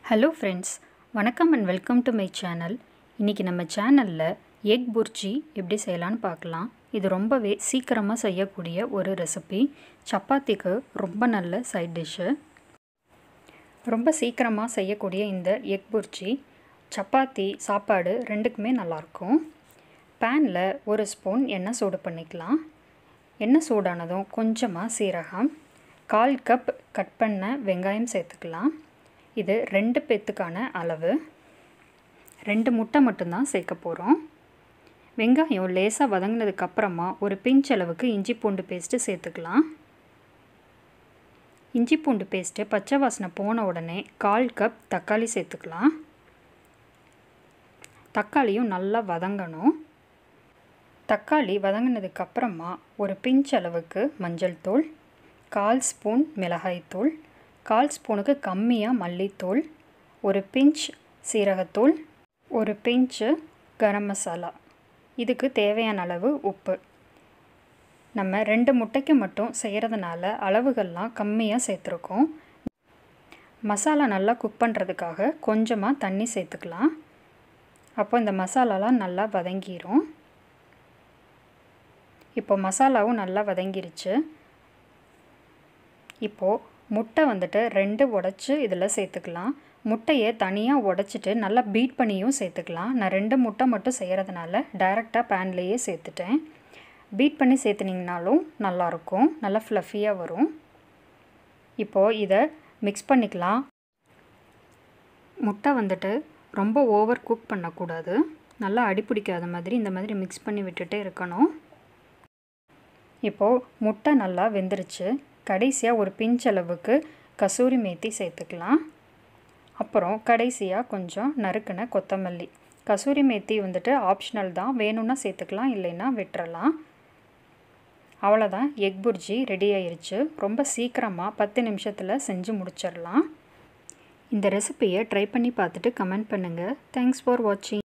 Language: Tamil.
ஹலோ ஃப்ரெண்ட்ஸ் வணக்கம் and welcome to my channel இன்றைக்கி நம்ம சேனலில் எக் புர்ஜி எப்படி செய்யலான்னு பார்க்கலாம் இது ரொம்பவே சீக்கிரமாக செய்யக்கூடிய ஒரு ரெசிபி சப்பாத்திக்கு ரொம்ப நல்ல சைட் டிஷ்ஷு ரொம்ப சீக்கிரமாக செய்யக்கூடிய இந்த எக் புர்ஜி சப்பாத்தி சாப்பாடு ரெண்டுக்குமே நல்லாயிருக்கும் பேனில் ஒரு ஸ்பூன் எண்ணெய் சூடு பண்ணிக்கலாம் எண்ணெய் சூடானதும் கொஞ்சமாக சீரகம் கால் கப் கட் பண்ண வெங்காயம் சேர்த்துக்கலாம் இது ரெண்டு பேத்துக்கான அளவு ரெண்டு முட்டை மட்டும்தான் சேர்க்க போகிறோம் வெங்காயம் லேசாக வதங்கினதுக்கப்புறமா ஒரு பிஞ்ச் அளவுக்கு இஞ்சி பூண்டு பேஸ்ட்டு சேர்த்துக்கலாம் இஞ்சி பூண்டு பேஸ்ட்டு பச்சை வாசனை போன உடனே கால் கப் தக்காளி சேர்த்துக்கலாம் தக்காளியும் நல்லா வதங்கணும் தக்காளி வதங்கினதுக்கப்புறமா ஒரு பிஞ்ச் அளவுக்கு மஞ்சள் தூள் கால் ஸ்பூன் மிளகாய்த்தூள் கால் ஸ்பூனுக்கு கம்மியாக மல்லித்தூள் ஒரு பிஞ்ச் சீரகத்தூள் ஒரு பிஞ்சு கரம் மசாலா இதுக்கு தேவையான அளவு உப்பு நம்ம ரெண்டு முட்டைக்கு மட்டும் செய்கிறதுனால அளவுகள்லாம் கம்மியாக சேர்த்துருக்கோம் மசாலா நல்லா குக் பண்ணுறதுக்காக கொஞ்சமாக தண்ணி சேர்த்துக்கலாம் அப்போ இந்த மசாலாலாம் நல்லா வதங்கிரும் இப்போ மசாலாவும் நல்லா வதங்கிருச்சு இப்போது முட்டை வந்துட்டு ரெண்டு உடச்சி இதில் சேர்த்துக்கலாம் முட்டையை தனியாக உடச்சிட்டு நல்லா பீட் பண்ணியும் சேர்த்துக்கலாம் நான் ரெண்டு முட்டை மட்டும் செய்கிறதுனால டைரெக்டாக பேன்லேயே சேர்த்துட்டேன் பீட் பண்ணி சேர்த்துனிங்கனாலும் நல்லாயிருக்கும் நல்லா ஃப்ளஃபியாக வரும் இப்போது இதை மிக்ஸ் பண்ணிக்கலாம் முட்டை வந்துட்டு ரொம்ப ஓவர் குக் பண்ணக்கூடாது நல்லா அடிப்பிடிக்காத மாதிரி இந்த மாதிரி மிக்ஸ் பண்ணி விட்டுட்டே இருக்கணும் இப்போது முட்டை நல்லா வெந்துருச்சு கடைசியாக ஒரு பிஞ்ச் அளவுக்கு கசூரி மேத்தி சேர்த்துக்கலாம் அப்புறம் கடைசியாக கொஞ்சம் நறுக்கின கொத்தமல்லி கசூரி மேத்தி வந்துட்டு ஆப்ஷனல் தான் வேணும்னா சேர்த்துக்கலாம் இல்லைன்னா விட்டுறலாம் அவ்வளோதான் எக் புர்ஜி ரெடி ஆயிருச்சு ரொம்ப சீக்கிரமாக பத்து நிமிஷத்தில் செஞ்சு முடிச்சிடலாம் இந்த ரெசிப்பியை ட்ரை பண்ணி பார்த்துட்டு கமெண்ட் பண்ணுங்கள் தேங்க்ஸ் ஃபார் வாட்சிங்